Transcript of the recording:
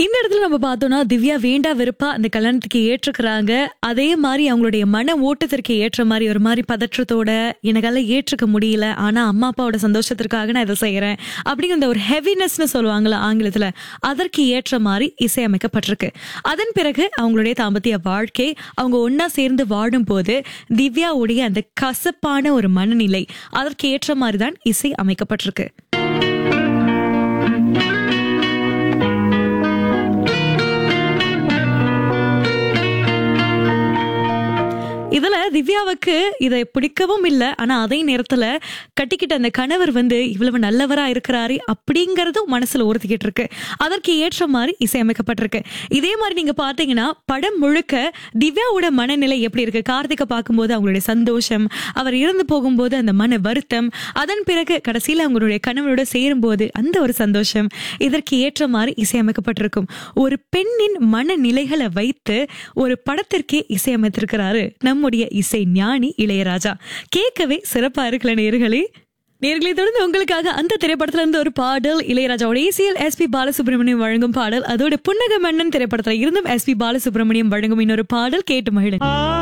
இந்த இடத்துல நம்ம பார்த்தோம்னா திவ்யா வேண்டா வெறுப்பா அந்த கல்யாணத்துக்கு ஏற்றுக்கிறாங்க அதே மாதிரி அவங்களுடைய மன ஓட்டத்திற்கு ஏற்ற மாதிரி ஒரு மாதிரி பதற்றத்தோட எனக்கால ஏற்றுக்க முடியல ஆனா அம்மா அப்பாவோட சந்தோஷத்திற்காக நான் இதை செய்யறேன் அப்படிங்கிற அந்த ஒரு ஹெவினஸ்னு சொல்லுவாங்கல்ல ஆங்கிலத்துல அதற்கு ஏற்ற மாதிரி இசையமைக்கப்பட்டிருக்கு அதன் பிறகு அவங்களுடைய தாம்பத்திய வாழ்க்கை அவங்க ஒன்னா சேர்ந்து வாடும் போது திவ்யாவுடைய அந்த கசப்பான ஒரு மனநிலை அதற்கு ஏற்ற மாதிரி தான் இசை அமைக்கப்பட்டிருக்கு இதுல திவ்யாவுக்கு இதை பிடிக்கவும் இல்லை ஆனா அதே நேரத்துல கட்டிக்கிட்ட அந்த கணவர் வந்து இவ்வளவு நல்லவரா இருக்கிறாரு அப்படிங்கறதும் மனசுல உறுத்திக்கிட்டு இருக்கு அதற்கு ஏற்ற மாதிரி இசையமைக்கப்பட்டிருக்கு இதே மாதிரி நீங்க பாத்தீங்கன்னா படம் முழுக்க திவ்யாவோட மனநிலை எப்படி இருக்கு கார்த்திகை பார்க்கும்போது அவங்களுடைய சந்தோஷம் அவர் இறந்து போகும்போது அந்த மன வருத்தம் அதன் பிறகு கடைசியில அவங்களுடைய கணவரோட சேரும்போது அந்த ஒரு சந்தோஷம் இதற்கு ஏற்ற மாதிரி இசையமைக்கப்பட்டிருக்கும் ஒரு பெண்ணின் மனநிலைகளை வைத்து ஒரு படத்திற்கே இசையமைத்திருக்கிறாரு நம்முடைய இசை ஞானி இளையராஜா கேட்கவே சிறப்பா இருக்கல நேர்களே நேர்களை தொடர்ந்து உங்களுக்காக அந்த திரைப்படத்துல இருந்து ஒரு பாடல் இளையராஜாவோட ஏசிஎல் எஸ்பி பாலசுப்ரமணியம் வழங்கும் பாடல் அதோட புன்னக மன்னன் திரைப்படத்துல இருந்தும் எஸ்பி பாலசுப்ரமணியம் வழங்கும் இன்னொரு பாடல் கேட்டு மகிழ